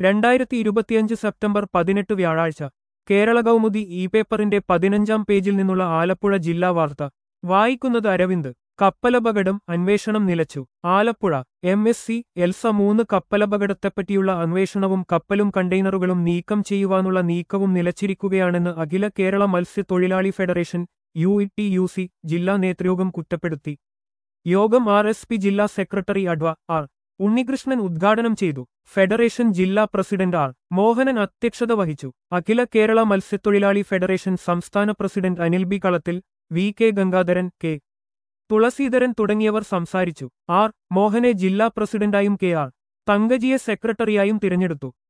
രണ്ടായിരത്തി ഇരുപത്തിയഞ്ച് സെപ്റ്റംബർ പതിനെട്ട് വ്യാഴാഴ്ച കേരള കൗമുദി ഇ പേപ്പറിന്റെ പതിനഞ്ചാം പേജിൽ നിന്നുള്ള ആലപ്പുഴ ജില്ലാ വാർത്ത വായിക്കുന്നത് അരവിന്ദ് കപ്പലപകടം അന്വേഷണം നിലച്ചു Alappuzha M S C Elsa മൂന്ന് കപ്പലപകടത്തെപ്പറ്റിയുള്ള അന്വേഷണവും കപ്പലും കണ്ടെയ്നറുകളും നീക്കം ചെയ്യുവാനുള്ള നീക്കവും നിലച്ചിരിക്കുകയാണെന്ന് Akhila Kerala Matsyathozhilali federation U E T U C ജില്ലാ നേതൃയോഗം കുറ്റപ്പെടുത്തി യോഗം ആർ എസ് പി ജില്ലാ സെക്രട്ടറി അഡ്വ ആർ ഉണ്ണികൃഷ്ണൻ ഉദ്ഘാടനം ചെയ്തു ഫെഡറേഷൻ ജില്ലാ പ്രസിഡന്റ് ആർ മോഹനൻ അധ്യക്ഷത വഹിച്ചു അഖില കേരള മത്സ്യത്തൊഴിലാളി ഫെഡറേഷൻ സംസ്ഥാന president Anil B Kalathil V K Gangadharan K Thulaseedharan തുടങ്ങിയവർ സംസാരിച്ചു ആർ മോഹനെ ജില്ലാ പ്രസിഡന്റായും കെ ആർ തങ്കജിയെ സെക്രട്ടറിയായും തിരഞ്ഞെടുത്തു